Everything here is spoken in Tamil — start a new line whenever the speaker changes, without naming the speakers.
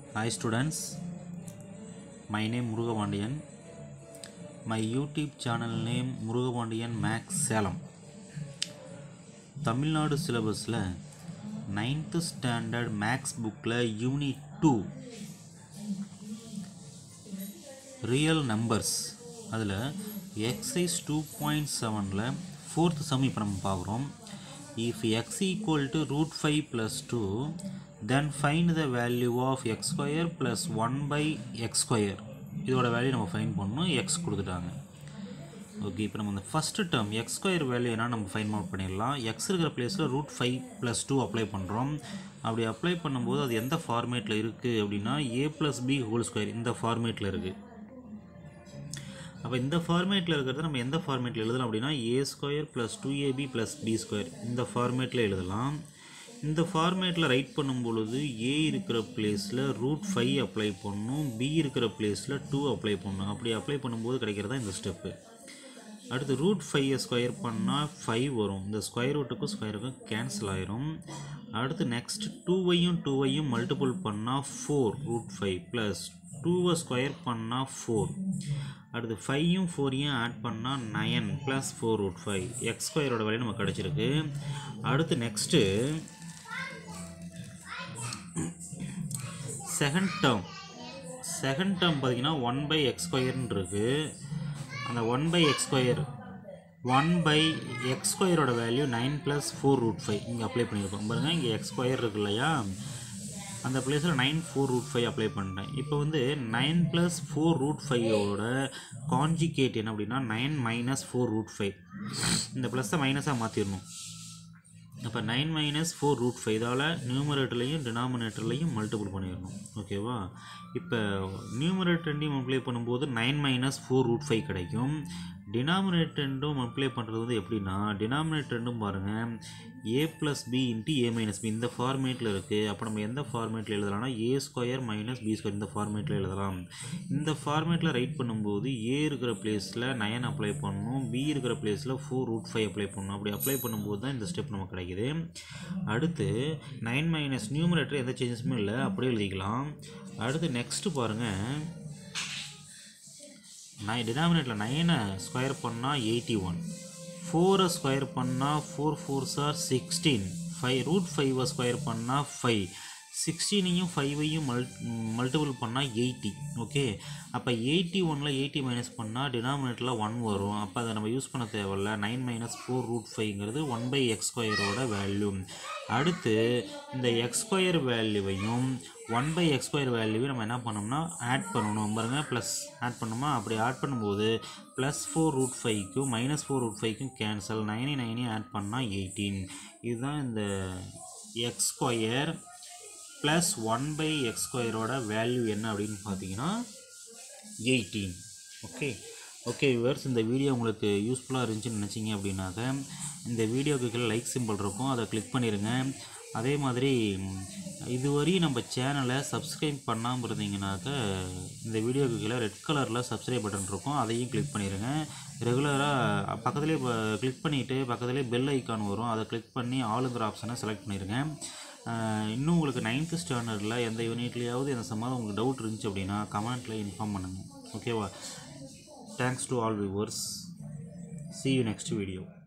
Hi students, my name Murugavandiyan. My YouTube channel name Murugavandiyan Max Salem. Tamil Nadu சிலபஸில் நைன்த்து ஸ்டாண்டர்ட் மேக்ஸ் புக்கில் யூனிட் டூ ரியல் நம்பர்ஸ் அதில் எக்ஸைஸ் டூ பாயிண்ட் செவனில் ஃபோர்த் சம் இப்போ நம்ம பார்க்குறோம் if X equal to root five plus two then find the value of X square plus one by X square இதோட வேல்யூ நம்ம ஃபைன் பண்ணணும் எக்ஸ் கொடுத்துட்டாங்க ஓகே இப்போ நம்ம இந்த first term X square value என்ன நம்ம ஃபைன் அவுட் பண்ணிடலாம் எக்ஸ் இருக்கிற பிளேஸில் root five plus two apply பண்ணுறோம் அப்படி அப்ளை பண்ணும்போது அது எந்த ஃபார்மேட்டில் இருக்குது அப்படின்னா A plus B whole square இந்த ஃபார்மேட்டில் இருக்குது அப்போ இந்த ஃபார்மேட்டில் இருக்கிறத நம்ம எந்த ஃபார்மேட்டில் எழுதலாம் அப்படின்னா A square plus two AB plus B square இந்த ஃபார்மேட்டில் எழுதலாம் இந்த ஃபார்மேட்டில் ரைட் பண்ணும் பொழுது ஏ இருக்கிற பிளேஸில் ரூட் ஃபைவ் அப்ளை பண்ணணும் பி இருக்கிற பிளேஸில் டூ அப்ளை பண்ணணும் அப்படி அப்ளை பண்ணும்போது கிடைக்கிறதா இந்த ஸ்டெப்பு அடுத்து ரூட் ஃபைவை ஸ்கொயர் பண்ணால் ஃபைவ் வரும் இந்த ஸ்கொயர் ரூட்டுக்கும் ஸ்கொயருக்கும் கேன்சல் ஆயிரும் அடுத்து நெக்ஸ்ட் டூவையும் டூவையும் மல்டிபிள் பண்ணால் ஃபோர் ரூட் ஃபைவ் ப்ளஸ் டூவை ஸ்கொயர் பண்ணால் ஃபோர் அடுத்து ஃபையும் ஃபோரையும் ஆட் பண்ணால் nine plus four root five X ஸ்கொயரோட வேலையை நமக்கு கிடச்சிருக்கு அடுத்து next second term second term பார்த்தீங்கன்னா ஒன் பை எக்ஸ் ஸ்கொயர்னு இருக்குது அந்த one by X square one by X ஸ்கொயரோட value nine plus four root five இங்கே அப்ளை பண்ணியிருக்கோம் பாருங்கள் இங்கே எக்ஸ் ஸ்கொயர் இருக்கு இல்லையா அந்த பிளேஸில் nine four root five apply பண்ணிட்டேன் இப்போ வந்து நைன் ப்ளஸ் ஃபோர் ரூட் ஃபைவோட கான்ஜிகேட் என்ன அப்படின்னா nine minus four root five இந்த ப்ளஸ்ஸை மைனஸாக மாற்றிடணும் அப்போ nine minus four root five இதால் நியூமரேட்டர்லையும் டினாமினேட்டர்லையும் மல்டிபிள் பண்ணிடணும் ஓகேவா இப்போ நியூமரேட்டர் ரெண்டையும் மல்டிப்ளை பண்ணும்போது nine minus four root five கிடைக்கும் டினாமினேட்டர் ரெண்டும் மல்டிப்ளை பண்ணுறது வந்து எப்படின்னா டினாமினேட்டர் ரெண்டும் பாருங்கள் A plus B into A minus B இந்த ஃபார்மேட்டில் இருக்குது அப்போ நம்ம எந்த ஃபார்மேட்டில் எழுதலாம்னா A square minus B square இந்த ஃபார்மேட்டில் எழுதலாம் இந்த ஃபார்மேட்டில் ரைட் பண்ணும்போது ஏ இருக்கிற பிளேஸில் நயன் அப்ளை பண்ணணும் பி இருக்கிற பிளேஸில் ஃபோர் ரூட் ஃபைவ் அப்ளை பண்ணணும் அப்படி அப்ளை பண்ணும்போது தான் இந்த ஸ்டெப் நமக்கு கிடைக்குது அடுத்து நைன் மைனஸ் நியூமரேட்டர் எந்த சேஞ்சஸுமே இல்லை அப்படியே எழுதிக்கலாம் அடுத்து நெக்ஸ்ட்டு பாருங்கள் நை டினாமினேட்டில் நைனை ஸ்கொயர் பண்ணால் எயிட்டி ஒன் ஃபோரை ஸ்கொயர் பண்ணால் four four sir sixteen five root ஃபைவை ஸ்கொயர் பண்ணால் ஃபைவ் சிக்ஸ்டீனையும் ஃபைவையும் மல் மல்டிபிள் பண்ணால் எயிட்டி ஓகே அப்போ எயிட்டி ஒனில் எயிட்டி மைனஸ் பண்ணால் டினாமினேட்டரில் ஒன் வரும் அப்போ அதை நம்ம யூஸ் பண்ண தேவையில்ல நைன் மைனஸ் ஃபோர் ரூட் ஃபைவ்ங்கிறது ஒன் பை எக்ஸ் ஸ்கொயரோட வேல்யூ அடுத்து இந்த எக்ஸ் ஸ்கொயர் வேல்யூவையும் ஒன் பை எக்ஸ் ஸ்கொயர் வேல்யூவை நம்ம என்ன பண்ணோம்னா ஆட் பண்ணணும் பாருங்கள் ப்ளஸ் ஆட் பண்ணோமா அப்படி ஆட் பண்ணும்போது ப்ளஸ் ஃபோர் ரூட் ஃபைவ்க்கும் மைனஸ் ஃபோர் ரூட் ஃபைவ்க்கும் கேன்சல் நைனி நைனையும் ஆட் பண்ணால் எயிட்டீன் இதுதான் இந்த X square plus one by X ஸ்கொயரோட வேல்யூ என்ன அப்படின்னு பார்த்தீங்கன்னா எயிட்டீன் ஓகே ஓகே விவர்ஸ் இந்த வீடியோ உங்களுக்கு யூஸ்ஃபுல்லாக இருந்துச்சுன்னு நினச்சிங்க அப்படின்னாக்க இந்த வீடியோக்கு கீழே லைக் சிம்பிள் இருக்கும் அதை கிளிக் பண்ணிடுங்க அதே மாதிரி இதுவரையும் நம்ம சேனலை சப்ஸ்கிரைப் பண்ணாமல் இருந்தீங்கன்னாக்க இந்த வீடியோக்கு கீழே ரெட் கலரில் சப்ஸ்கிரைப் பட்டன் இருக்கும் அதையும் கிளிக் பண்ணிடுங்க ரெகுலராக பக்கத்துலேயே கிளிக் பண்ணிவிட்டு பக்கத்துலேயே பெல் ஐக்கான் வரும் அதை கிளிக் பண்ணி ஆளுங்கிற ஆப்ஷனை செலக்ட் பண்ணிடுங்க இன்னும் உங்களுக்கு நைன்த்து ஸ்டாண்டர்டில் எந்த யூனிட்லேயாவது எந்த சம்மந்தம் உங்களுக்கு டவுட் இருந்துச்சு அப்படின்னா கமெண்ட்டில் இன்ஃபார்ம் பண்ணுங்கள் ஓகேவா thanks to all viewers see you next video